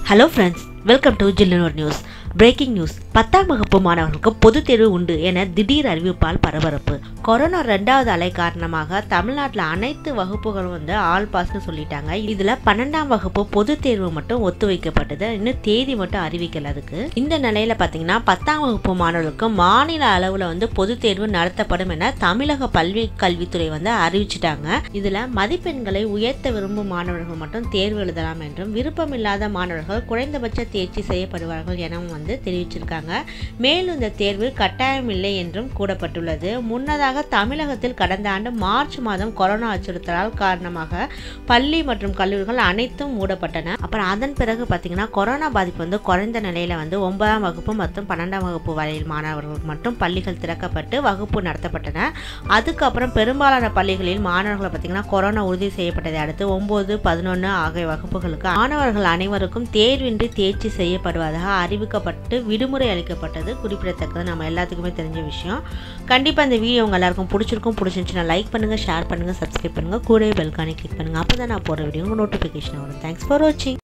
hello friends welcome to Jillanur news breaking news பத்தாம் வகுப்பு மாணவர்களுக்கு பொதுத் தேர்வு உண்டு என திடீர் அறிவிப்பால் பரபரப்பு கொரோனா ரெண்டாவது அலை காரணமாக தமிழ்நாட்டில் அனைத்து வகுப்புகளும் வந்து ஆல் பாஸ்னு சொல்லிட்டாங்க இதில் பன்னெண்டாம் வகுப்பு பொதுத் தேர்வு மட்டும் ஒத்து வைக்கப்பட்டது இன்னும் தேதி மட்டும் அறிவிக்கல அதுக்கு இந்த நிலையில் பார்த்தீங்கன்னா பத்தாம் வகுப்பு மாணவர்களுக்கு மாநில அளவில் வந்து பொதுத் தேர்வு நடத்தப்படும் என தமிழக பல்வி கல்வித்துறை வந்து அறிவிச்சிட்டாங்க இதில் மதிப்பெண்களை உயர்த்த விரும்பும் மாணவர்கள் மட்டும் தேர்வு எழுதலாம் என்றும் விருப்பமில்லாத மாணவர்கள் குறைந்தபட்ச தேர்ச்சி செய்யப்படுவார்கள் எனவும் வந்து தெரிவிச்சிருக்காங்க மேலும் இந்த தேர்வு கட்டாயமில்லை என்றும் கூறப்பட்டுள்ளது முன்னதாக தமிழகத்தில் கடந்த ஆண்டு மார்ச் மாதம் கொரோனா அச்சுறுத்தலால் காரணமாக பள்ளி மற்றும் கல்லூரிகள் அனைத்தும் மூடப்பட்டன அப்புறம் அதன் பிறகு பார்த்தீங்கன்னா கொரோனா பாதிப்பு வந்து குறைந்த நிலையில் வந்து ஒன்பதாம் வகுப்பு மற்றும் பன்னெண்டாம் வகுப்பு வரையில் மாணவர்களுக்கு மட்டும் பள்ளிகள் திறக்கப்பட்டு வகுப்பு நடத்தப்பட்டன அதுக்கப்புறம் பெரும்பாலான பள்ளிகளில் மாணவர்களை பார்த்தீங்கன்னா கொரோனா உறுதி செய்யப்பட்டதை அடுத்து ஒம்பது பதினொன்று ஆகிய வகுப்புகளுக்கு மாணவர்கள் அனைவருக்கும் தேர்வின்றி தேர்ச்சி செய்யப்படுவதாக அறிவிக்கப்பட்டு விடுமுறை அளிக்கப்பட்டது குறிப்பிடத்தக்கது நம்ம எல்லாத்துக்குமே தெரிஞ்ச விஷயம் கண்டிப்பாக இந்த வீடியோ உங்கள் எல்லாருக்கும் பிடிச்சிருக்கும் பிடிச்சிருந்துச்சுன்னா லைக் பண்ணுங்கள் ஷேர் பண்ணுங்கள் சப்ஸ்கிரைப் பண்ணுங்கள் கூடவே பெல்கானி கிளிக் பண்ணுங்கள் அப்போ தான் நான் போகிற வீடியோ உங்கள் நோட்டிஃபிகேஷன் வரும் தேங்க்ஸ் ஃபார் வாட்சிங்